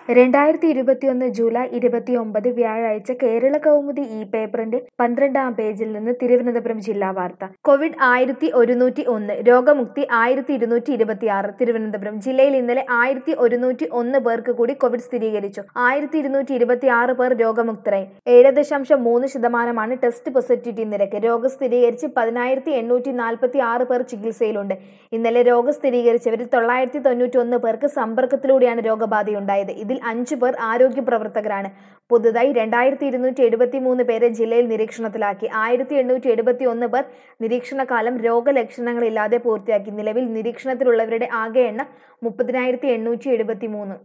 രണ്ടായിരത്തി ഇരുപത്തിയൊന്ന് ജൂലൈ ഇരുപത്തിയൊമ്പത് വ്യാഴാഴ്ച കേരള കൗമുദി ഈ പേപ്പറിന്റെ പന്ത്രണ്ടാം പേജിൽ നിന്ന് തിരുവനന്തപുരം ജില്ലാ വാർത്ത കോവിഡ് ആയിരത്തി ഒരുന്നൂറ്റി ഒന്ന് രോഗമുക്തി ആയിരത്തി ഇരുന്നൂറ്റി ഇരുപത്തിയാറ് തിരുവനന്തപുരം ജില്ലയിൽ ഇന്നലെ ആയിരത്തി ഒരുന്നൂറ്റി ഒന്ന് പേർക്ക് കൂടി കോവിഡ് സ്ഥിരീകരിച്ചു ആയിരത്തി ഇരുന്നൂറ്റി ഇരുപത്തിയാറ് പേർ രോഗമുക്തരായി ഏഴ് ദശാംശം മൂന്ന് ശതമാനമാണ് ടെസ്റ്റ് പോസിറ്റിവിറ്റി നിരക്ക് രോഗം സ്ഥിരീകരിച്ച് പതിനായിരത്തി എണ്ണൂറ്റി നാൽപ്പത്തി ആറ് പേർ ചികിത്സയിലുണ്ട് ഇന്നലെ രോഗം സ്ഥിരീകരിച്ചവരിൽ തൊള്ളായിരത്തി തൊണ്ണൂറ്റി ഒന്ന് പേർക്ക് സമ്പർക്കത്തിലൂടെയാണ് രോഗബാധയുണ്ടായത് ഇതിൽ അഞ്ചു പേർ ആരോഗ്യ പ്രവർത്തകരാണ് പുതുതായി രണ്ടായിരത്തി ഇരുന്നൂറ്റി എഴുപത്തി മൂന്ന് പേരെ ജില്ലയിൽ നിരീക്ഷണത്തിലാക്കി ആയിരത്തി എണ്ണൂറ്റി എഴുപത്തി ഒന്ന് പേർ നിരീക്ഷണകാലം രോഗലക്ഷണങ്ങളില്ലാതെ പൂർത്തിയാക്കി നിലവിൽ നിരീക്ഷണത്തിലുള്ളവരുടെ ആകെ എണ്ണം മുപ്പതിനായിരത്തി എണ്ണൂറ്റി എഴുപത്തി മൂന്ന്